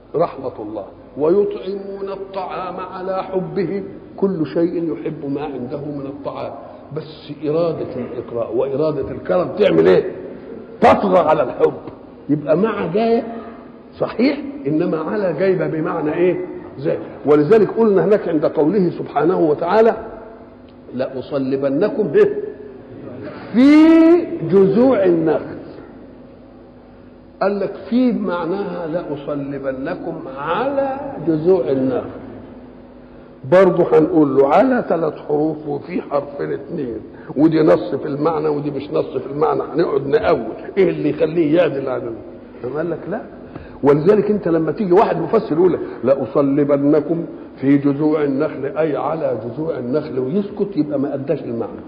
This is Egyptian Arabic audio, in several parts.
رحمة الله ويطعمون الطعام على حبه كل شيء يحب ما عنده من الطعام بس إرادة الإقراء وإرادة الكرم تعمل إيه؟ تطغى على الحب يبقى مع جاية صحيح إنما على جايبة بمعنى إيه؟ زي ولذلك قلنا هناك عند قوله سبحانه وتعالى لأصلبنكم به في جذوع النخل قال لك في معناها لأصلبنكم على جذوع النخل برضه هنقول له على ثلاث حروف وفي حرفين اثنين ودي نص في المعنى ودي مش نص في المعنى هنقعد نقول ايه اللي يخليه يعدل عن قال لك لا ولذلك انت لما تيجي واحد مفسر يقول لك لأصلبنكم في جذوع النخل اي على جذوع النخل ويسكت يبقى ما اداش المعنى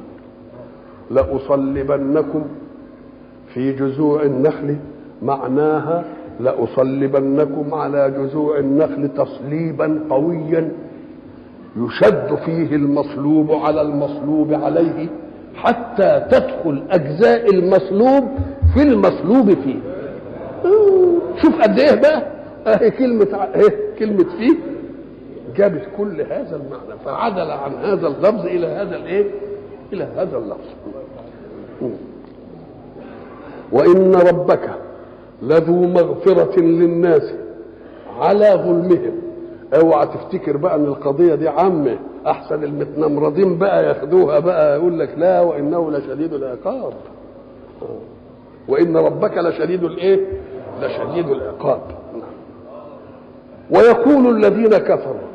لأصلبنكم في جذوع النخل معناها لأصلبنكم على جذوع النخل تصليبا قويا يشد فيه المصلوب على المصلوب عليه حتى تدخل أجزاء المصلوب في المصلوب فيه شوف قد ايه بقى اهي كلمة اهي كلمة فيه جابت كل هذا المعنى فعدل عن هذا اللفظ إلى هذا الايه؟ إلى هذا اللفظ وإن ربك لذو مغفرة للناس على ظلمهم اوعى تفتكر بقى ان القضيه دي عامه احسن المتنمرضين بقى ياخدوها بقى يقول لك لا وانه لشديد العقاب وان ربك لشديد الايه لشديد العقاب ويقول الذين كفروا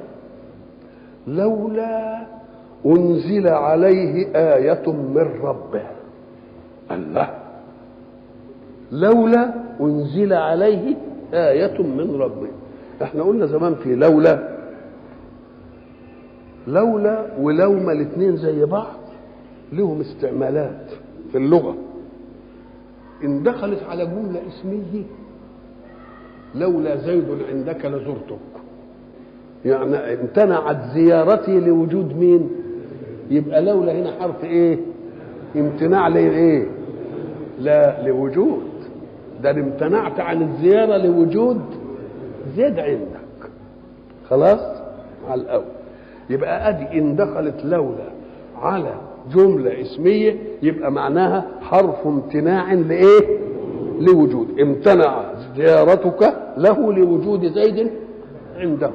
لولا انزل عليه ايه من ربه الله لولا انزل عليه ايه من ربه احنا قلنا زمان في لولا لولا ولوما الاثنين زي بعض لهم استعمالات في اللغه ان دخلت على جمله اسميه لولا زيد عندك لزرتك يعني امتنعت زيارتي لوجود مين يبقى لولا هنا حرف ايه امتناع لايه لا لوجود ده امتنعت عن الزياره لوجود زيد عندك خلاص على الاول يبقى ادي ان دخلت لولا على جمله اسميه يبقى معناها حرف امتناع لايه لوجود امتنع زيارتك له لوجود زيد عنده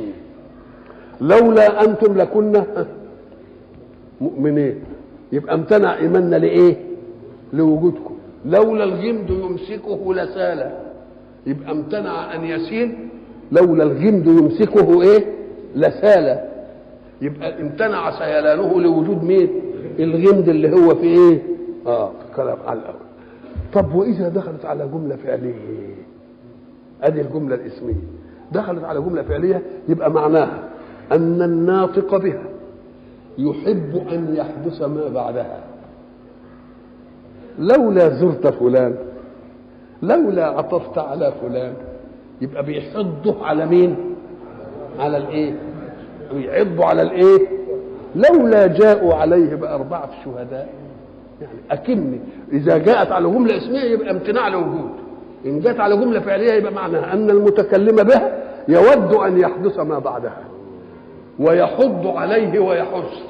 لولا انتم لكنا مؤمنين يبقى امتنع ايماننا لايه لوجودكم لولا الغمد يمسكه لسالا يبقى امتنع ان يسيل لولا الغمد يمسكه ايه لسالا يبقى امتنع سيلانه لوجود مين الغمد اللي هو في ايه اه كلام على الاول طب واذا دخلت على جمله فعليه ادي الجمله الاسميه دخلت على جمله فعليه يبقى معناها ان الناطق بها يحب ان يحدث ما بعدها لولا زرت فلان لولا عطفت على فلان يبقى بيحضه على مين على الايه بيعضوا على الايه لولا جاءوا عليه بأربعة شهداء يعني أكن إذا جاءت على جملة اسمية يبقى امتناع لوجود إن جاءت على جملة فعلية يبقى معناها أن المتكلم بها يود أن يحدث ما بعدها ويحض عليه ويحث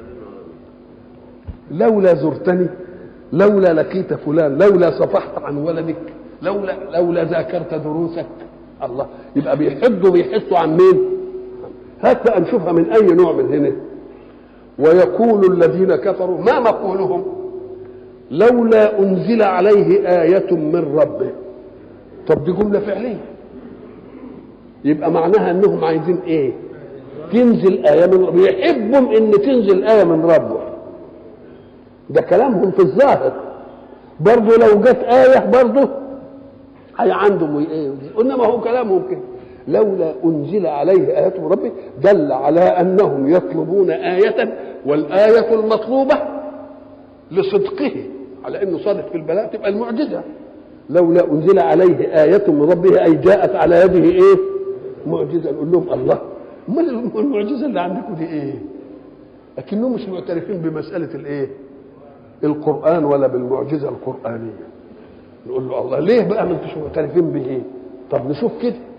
لولا زرتني لولا لقيت فلان لولا صفحت عن ولدك لولا لولا ذاكرت دروسك الله يبقى بيحضوا بيحسوا عن مين هات بقى نشوفها من اي نوع من هنا ويقول الذين كفروا ما مقولهم لولا انزل عليه آية من ربه طب دي جملة فعلية يبقى معناها انهم عايزين ايه تنزل آية من ربه يحبهم ان تنزل آية من ربه ده كلامهم في الظاهر برضه لو جت آية برضه هي عندهم ايه انما هو كلامهم كده لولا انزل عليه ايات من ربه دل على انهم يطلبون ايه والايه المطلوبه لصدقه على انه صادق في البلاء تبقى المعجزه لولا انزل عليه ايه من ربه اي جاءت على يده ايه معجزه نقول لهم الله امال المعجزه اللي عندكم دي ايه لكنهم مش معترفين بمساله الايه القران ولا بالمعجزه القرانيه نقول له الله ليه بقى ما انتش معترفين به طب نشوف كده